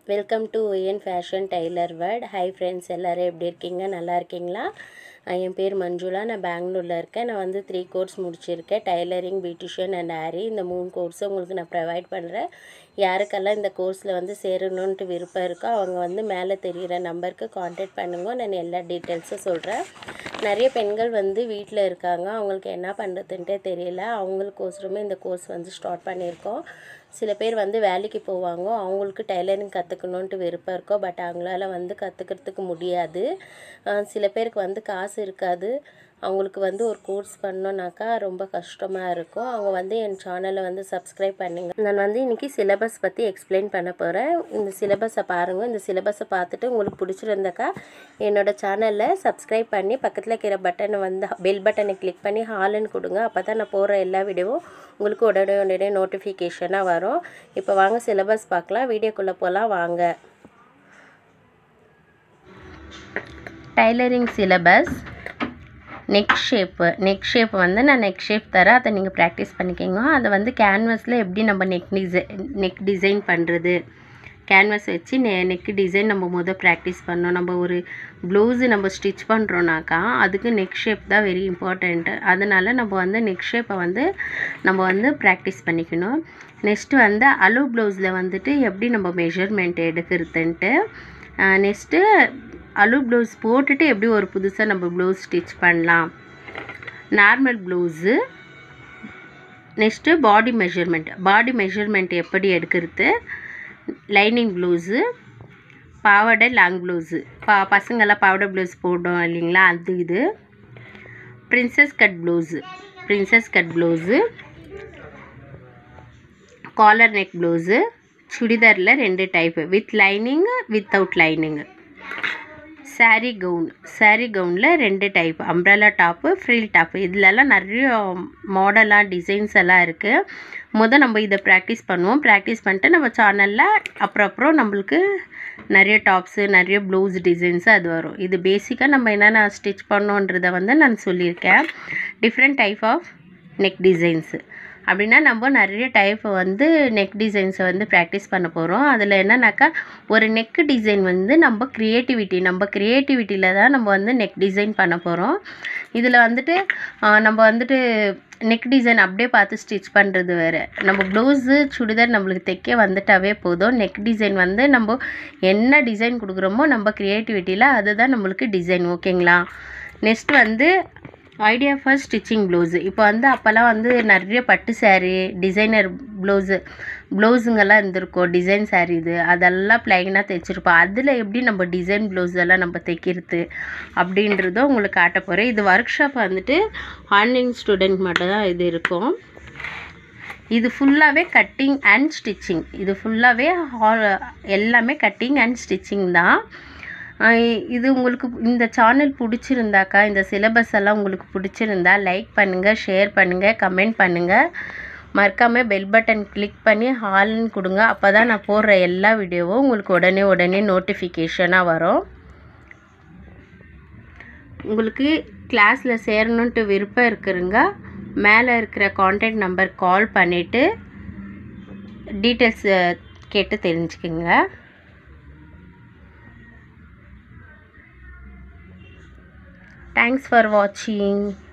welcome to ஒயன் fashion tailor world hi friends எல்லோரும் எப்படி இருக்கீங்க நல்லா இருக்கீங்களா அஹ் என் பேர் மஞ்சுளா நான் பெங்களூரில் இருக்கேன் நான் வந்து த்ரீ கோர்ஸ் முடிச்சிருக்கேன் டைலரிங் பியூட்டிஷியன் அண்ட் ஆரி இந்த மூணு கோர்ஸும் உங்களுக்கு நான் ப்ரொவைட் பண்ணுறேன் யாருக்கெல்லாம் இந்த கோர்ஸில் வந்து சேரணுன்ட்டு விருப்பம் இருக்கோ அவங்க வந்து மேலே தெரிகிற நம்பருக்கு காண்டாக்ட் பண்ணுங்க நான் எல்லா டீட்டெயில்ஸும் சொல்கிறேன் நிறைய பெண்கள் வந்து வீட்டில் இருக்காங்க அவங்களுக்கு என்ன பண்ணுறதுன்ட்டே தெரியல அவங்களுக்கோசரமே இந்த கோர்ஸ் வந்து ஸ்டார்ட் பண்ணியிருக்கோம் சில பேர் வந்து வேலைக்கு போவாங்க அவங்களுக்கு டைலரிங் கற்றுக்கணுன்ட்டு விருப்பம் இருக்கும் பட் அவங்களால வந்து கற்றுக்கிறதுக்கு முடியாது அஹ் சில பேருக்கு வந்து காசு இருக்காது அவங்களுக்கு வந்து ஒரு கோர்ஸ் பண்ணோன்னாக்கா ரொம்ப கஷ்டமாக இருக்கும் அவங்க வந்து என் சேனலை வந்து சப்ஸ்கிரைப் பண்ணுங்க நான் வந்து இன்றைக்கி சிலபஸ் பற்றி எக்ஸ்பிளைன் பண்ண போகிறேன் இந்த சிலபஸை பாருங்கள் இந்த சிலபஸை பார்த்துட்டு உங்களுக்கு பிடிச்சிருந்தாக்கா என்னோட சேனலில் சப்ஸ்கிரைப் பண்ணி பக்கத்தில் இருக்கிற பட்டனை வந்து பெல் பட்டனை கிளிக் பண்ணி ஹாலுன்னு கொடுங்க அப்போ தான் நான் போடுற எல்லா வீடியோவும் உங்களுக்கு உடனே உடனே நோட்டிஃபிகேஷனாக வரும் இப்போ வாங்க சிலபஸ் பார்க்கலாம் வீடியோக்குள்ளே போகலாம் வாங்க tailoring syllabus neck shape neck shape வந்து நான் நெக் ஷேப் தரேன் அதை நீங்கள் ப்ராக்டிஸ் பண்ணிக்கோங்க அதை வந்து கேன்வஸில் எப்படி நம்ம நெக் டிசை நெக் டிசைன் பண்ணுறது கேன்வஸ் வச்சு நெ நெக் டிசைன் நம்ம முதல் ப்ராக்டிஸ் பண்ணோம் நம்ம ஒரு ப்ளவுஸு நம்ம ஸ்டிச் பண்ணுறோன்னாக்கா அதுக்கு நெக் ஷேப் தான் வெரி இம்பார்ட்டண்ட்டு அதனால நம்ம வந்து நெக் ஷேப்பை வந்து நம்ம வந்து ப்ராக்டிஸ் பண்ணிக்கணும் நெக்ஸ்ட்டு வந்து அலோ ப்ளவுஸில் வந்துட்டு எப்படி நம்ம மெஷர்மெண்ட் எடுக்கிறதுன்ட்டு நெக்ஸ்ட்டு அலு ப்ளவுஸ் போட்டுட்டு எப்படி ஒரு புதுசாக நம்ம ப்ளவுஸ் ஸ்டிச் பண்ணலாம் normal blouse next body measurement body measurement எப்படி எடுக்கிறது லைனிங் ப்ளவுஸு பாவாடை லாங் ப்ளவுஸு பா பசங்கள்லாம் பாவாடை ப்ளவுஸ் போட்டோம் இல்லைங்களா அது இது princess cut blouse princess cut blouse collar neck blouse சுடிதாரில் ரெண்டு type with lining without lining sari gown sari கவுனில் ரெண்டு type umbrella top frill top இதுலலாம் நிறைய மாடலாக டிசைன்ஸ் எல்லாம் இருக்குது முதல் நம்ம இதை ப்ராக்டிஸ் பண்ணுவோம் ப்ராக்டிஸ் பண்ணிட்டு நம்ம சேனலில் அப்புறம் அப்புறம் நம்மளுக்கு நிறைய டாப்ஸு நிறைய ப்ளவுஸ் டிசைன்ஸு அது வரும் இது பேசிக்காக நம்ம என்னென்ன ஸ்டிச் பண்ணோன்றதை வந்து நான் சொல்லியிருக்கேன் different type of neck designs அப்படின்னா நம்ம நிறைய டைப் வந்து நெக் டிசைன்ஸை வந்து ப்ராக்டிஸ் பண்ண போகிறோம் அதில் என்னன்னாக்கா ஒரு நெக் டிசைன் வந்து நம்ம க்ரியேட்டிவிட்டி நம்ம க்ரியேட்டிவிட்டியில் தான் நம்ம வந்து நெக் டிசைன் பண்ண போகிறோம் இதில் வந்துட்டு ஆஹ், நம்ம வந்துட்டு நெக் டிசைன் அப்படியே பார்த்து ஸ்டிச் பண்ணுறது வேறு நம்ம ப்ளவுஸு சுடிதார் நம்மளுக்கு தைக்க வந்துட்டாவே போதும் நெக் டிசைன் வந்து நம்ம என்ன டிசைன் கொடுக்குறோமோ நம்ம க்ரியேட்டிவிட்டியில் அதுதான் நம்மளுக்கு டிசைன் ஓகேங்களா நெக்ஸ்ட் வந்து ஐடியா ஃபார் ஸ்டிச்சிங் ப்ளவுஸு இப்போ வந்து அப்போல்லாம் வந்து நிறைய பட்டு saree டிசைனர் ப்ளவுஸு ப்ளவுஸுங்கெல்லாம் இருந்திருக்கும் டிசைன் saree இது அதெல்லாம் ப்ளைனாக தைச்சிருப்போம் அதில் எப்படி நம்ம டிசைன் ப்ளவுஸ் எல்லாம் நம்ம தைக்கிறது அப்படின்றதும் உங்களுக்கு காட்ட போகிறேன் இது ஒர்க் ஷாப் வந்துட்டு ஆன்லைன் ஸ்டூடெண்ட் மட்டும் தான் இது இருக்கும் இது ஃபுல்லாகவே கட்டிங் அண்ட் ஸ்டிச்சிங் இது ஃபுல்லாகவே எல்லாமே கட்டிங் அண்ட் ஸ்டிச்சிங் தான் ஆஹ் இது உங்களுக்கு இந்த சேனல் பிடிச்சிருந்தாக்கா இந்த சிலபஸ் எல்லாம் உங்களுக்கு பிடிச்சிருந்தா லைக் பண்ணுங்கள் ஷேர் பண்ணுங்கள் கமெண்ட் பண்ணுங்கள் மறக்காமல் பெல் பட்டன் கிளிக் பண்ணி ஹால்னு கொடுங்க அப்போ தான் நான் போடுற எல்லா வீடியோவும் உங்களுக்கு உடனே உடனே நோட்டிஃபிகேஷனாக வரும் உங்களுக்கு கிளாஸில் சேரணுன்ட்டு விருப்பம் இருக்கிறங்க மேலே இருக்கிற காண்டாக்ட் நம்பர் கால் பண்ணிவிட்டு டீட்டெயில்ஸ் கேட்டு தெரிஞ்சுக்குங்க தேங்க்ஸ் ஃபார் வாட்சிங்